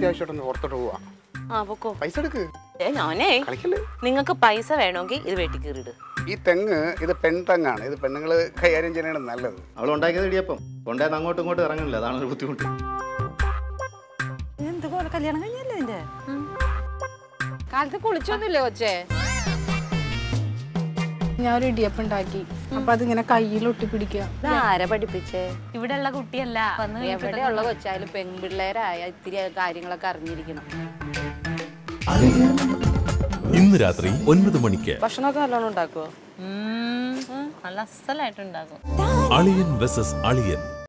അത്യാവശ്യമായിട്ടൊന്ന് പുറത്തോട്ട് പോവാ ആ പൊക്കോ പൈസ എടുക്ക് ഏ ഞാനേ കളിക്കല്ലേ നിങ്ങൾക്ക് പൈസ വേണമെങ്കിൽ ഇത് വെട്ടി കീറിയിട് ഈ തെങ്ങ് ഇത് പെൺതെങ്ങാണ് ഇത് പെണ്ണുങ്ങൾ കൈകാര്യം ചെയ്യണതാണ് നല്ലത് അവൾ ഉണ്ടാക്കിയത് ഇടിയപ്പം കൊണ്ടുവന്ന് അങ്ങോട്ടും ഇങ്ങോട്ടും ഇറങ്ങണില്ല അതാണ് ഒരു ബുദ്ധിമുട്ട് എന്ത് പോലെ കല്യാണം കഴിഞ്ഞല്ലേ നിന്റെ കാലത്ത് കുളിച്ചൊന്നുമില്ലേ കൊച്ചേ ഞാൻ ഒരു ഇടിയപ്പം ഉണ്ടാക്കി അപ്പൊ അതിങ്ങനെ കയ്യിൽ ഒട്ടിപ്പിടിക്കുക ആരെ പഠിപ്പിച്ചേ ഇവിടെ ഉള്ള കുട്ടിയല്ല വന്ന് എവിടെയുള്ള കൊച്ചായാലും പെൺപിള്ളേരായ ഇത്തിരി കാര്യങ്ങളൊക്കെ അറിഞ്ഞിരിക്കണം ഇന്ന് രാത്രി ഒൻപത് മണിക്ക് ഭക്ഷണമൊക്കെ നല്ലോണം ഉണ്ടാക്കുവോ നല്ല അസലായിട്ടുണ്ടാകും അളിയൻ വെസസ് അളിയൻ